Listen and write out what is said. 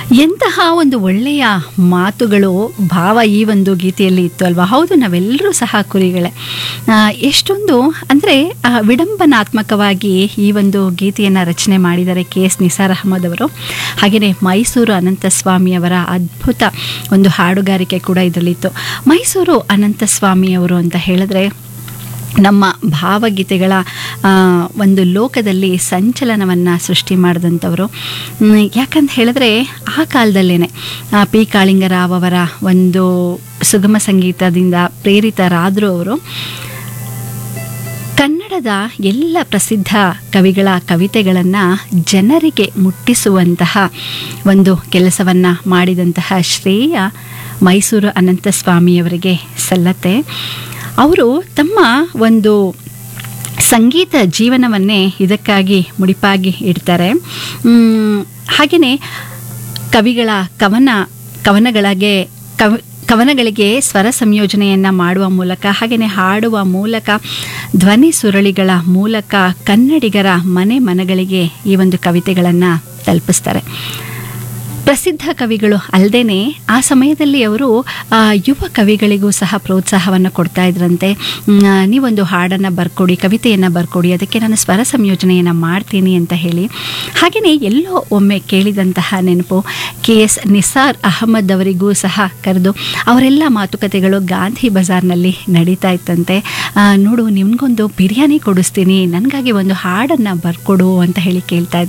ಎಂತಹ ಒಂದು ಒಳ್ಳೆಯ ಮಾತುಗಳು ಭಾವ ಈ ಒಂದು ಗೀತೆಯಲ್ಲಿ ಇತ್ತು ಅಲ್ವಾ ಹೌದು ನಾವೆಲ್ಲರೂ ಸಹ ಕುರಿಗಳೇ ಆ, ಎಷ್ಟೊಂದು ಅಂದರೆ ವಿಡಂಬನಾತ್ಮಕವಾಗಿ ಈ ಒಂದು ಗೀತೆಯನ್ನು ರಚನೆ ಮಾಡಿದ್ದಾರೆ ಕೆ ಎಸ್ ನಿಸಾರ್ ಅಹಮದ್ ಅವರು ಹಾಗೆಯೇ ಮೈಸೂರು ಅನಂತಸ್ವಾಮಿಯವರ ಅದ್ಭುತ ಒಂದು ಹಾಡುಗಾರಿಕೆ ಕೂಡ ಇದರಲ್ಲಿತ್ತು ಮೈಸೂರು ಅನಂತಸ್ವಾಮಿಯವರು ಅಂತ ಹೇಳಿದ್ರೆ ನಮ್ಮ ಭಾವಗೀತೆಗಳ ಆ, ಒಂದು ಲೋಕದಲ್ಲಿ ಸಂಚಲನವನ್ನು ಸೃಷ್ಟಿ ಮಾಡಿದಂಥವರು ಮ್, ಯಾಕಂತ ಹೇಳಿದ್ರೆ ಆ ಕಾಲದಲ್ಲೇ ಪಿ ಕಾಳಿಂಗರಾವ್ ಅವರ ಒಂದು ಸುಗಮ ಸಂಗೀತದಿಂದ ಪ್ರೇರಿತರಾದರು ಅವರು ಕನ್ನಡದ ಎಲ್ಲ ಪ್ರಸಿದ್ಧ ಕವಿಗಳ ಕವಿತೆಗಳನ್ನು ಜನರಿಗೆ ಮುಟ್ಟಿಸುವಂತಹ ಒಂದು ಕೆಲಸವನ್ನು ಮಾಡಿದಂತಹ ಶ್ರೇಯ ಮೈಸೂರು ಅನಂತಸ್ವಾಮಿಯವರಿಗೆ ಸಲ್ಲತ್ತೆ ಅವರು ತಮ್ಮ ಒಂದು ಸಂಗೀತ ಜೀವನವನ್ನೇ ಇದಕ್ಕಾಗಿ ಮುಡಿಪಾಗಿ ಇಡ್ತಾರೆ ಹಾಗೆಯೇ ಕವಿಗಳ ಕವನ ಕವನಗಳಿಗೆ ಕವ ಕವನಗಳಿಗೆ ಸ್ವರ ಸಂಯೋಜನೆಯನ್ನು ಮಾಡುವ ಮೂಲಕ ಹಾಗೆಯೇ ಹಾಡುವ ಮೂಲಕ ಧ್ವನಿ ಸುರಳಿಗಳ ಮೂಲಕ ಕನ್ನಡಿಗರ ಮನೆ ಮನಗಳಿಗೆ ಈ ಒಂದು ಕವಿತೆಗಳನ್ನು ತಲುಪಿಸ್ತಾರೆ ಪ್ರಸಿದ್ಧ ಕವಿಗಳು ಅಲ್ಲದೇ ಆ ಸಮಯದಲ್ಲಿ ಅವರು ಆ, ಯುವ ಕವಿಗಳಿಗೂ ಸಹ ಪ್ರೋತ್ಸಾಹವನ್ನು ಕೊಡ್ತಾ ಇದ್ರಂತೆ ಮ್, ನೀವೊಂದು ಹಾಡನ್ನು ಬರ್ಕೊಡಿ ಕವಿತೆಯನ್ನು ಬರ್ಕೊಡಿ ಅದಕ್ಕೆ ನಾನು ಸ್ವರ ಸಂಯೋಜನೆಯನ್ನು ಮಾಡ್ತೀನಿ ಅಂತ ಹೇಳಿ ಹಾಗೆಯೇ ಎಲ್ಲೋ ಒಮ್ಮೆ ಕೇಳಿದಂತಹ ನೆನಪು ಕೆ ಎಸ್ ನಿಸಾರ್ ಅಹಮದ್ ಅವರಿಗೂ ಸಹ ಕರೆದು ಅವರೆಲ್ಲ ಮಾತುಕತೆಗಳು ಗಾಂಧಿ ಬಜಾರ್ನಲ್ಲಿ ನಡೀತಾ ಇತ್ತಂತೆ ಆ, ನೋಡು ನಿಮ್ಗೊಂದು ಬಿರಿಯಾನಿ ಕೊಡಿಸ್ತೀನಿ ನನಗಾಗಿ ಒಂದು ಹಾಡನ್ನು ಬರ್ಕೊಡು ಅಂತ ಹೇಳಿ ಕೇಳ್ತಾ ಇದ್ರು